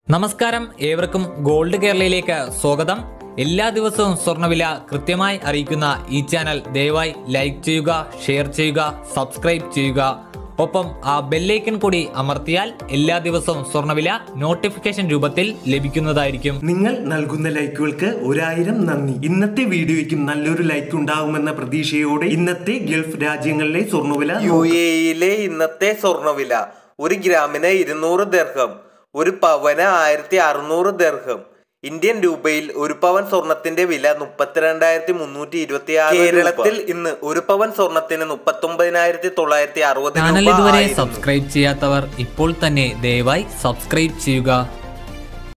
നമസ്കാരം ഏവർക്കും ഗോൾഡ് കേരളയിലേക്ക് സ്വാഗതം എല്ലാ ദിവസവും സ്വർണ്ണവില കൃത്യമായി അറിയിക്കുന്ന ഈ ചാനൽ ദയവായി ലൈക്ക് ചെയ്യുക ഷെയർ ചെയ്യുക സബ്സ്ക്രൈബ് ചെയ്യുക ഒപ്പം ആ ബെല്ലൈക്കൺ കൂടി അമർത്തിയാൽ എല്ലാ ദിവസവും സ്വർണ്ണവില നോട്ടിഫിക്കേഷൻ രൂപത്തിൽ ലഭിക്കുന്നതായിരിക്കും നിങ്ങൾ നൽകുന്ന ലൈക്കുകൾക്ക് ഒരായിരം നന്ദി ഇന്നത്തെ വീഡിയോയ്ക്കും നല്ലൊരു ലൈക്ക് ഉണ്ടാകുമെന്ന പ്രതീക്ഷയോടെ ഇന്നത്തെ ഗൾഫ് രാജ്യങ്ങളിലെ സ്വർണ്ണവില യു എയിലെ ഇന്നത്തെ സ്വർണ്ണവില ഒരു ഗ്രാമിന് ഇരുന്നൂറ് ദർഹം ഒരു പവന് ആയിരത്തി അറുന്നൂറ് ദർഹം ഇന്ത്യൻ രൂപയിൽ ഒരു പവൻ സ്വർണത്തിന്റെ വില മുപ്പത്തിരണ്ടായിരത്തി മുന്നൂറ്റി ഇരുപത്തി ആറ് കേരളത്തിൽ ഇന്ന് ഒരു പവൻ സ്വർണത്തിന് മുപ്പത്തി ഒമ്പതിനായിരത്തി തൊള്ളായിരത്തി അറുപത് ചാനൽ രൂപ ഇതുവരെ ആയിരുന്നു. സബ്സ്ക്രൈബ് ചെയ്യാത്തവർ ഇപ്പോൾ തന്നെ ദയവായി സബ്സ്ക്രൈബ് ചെയ്യുക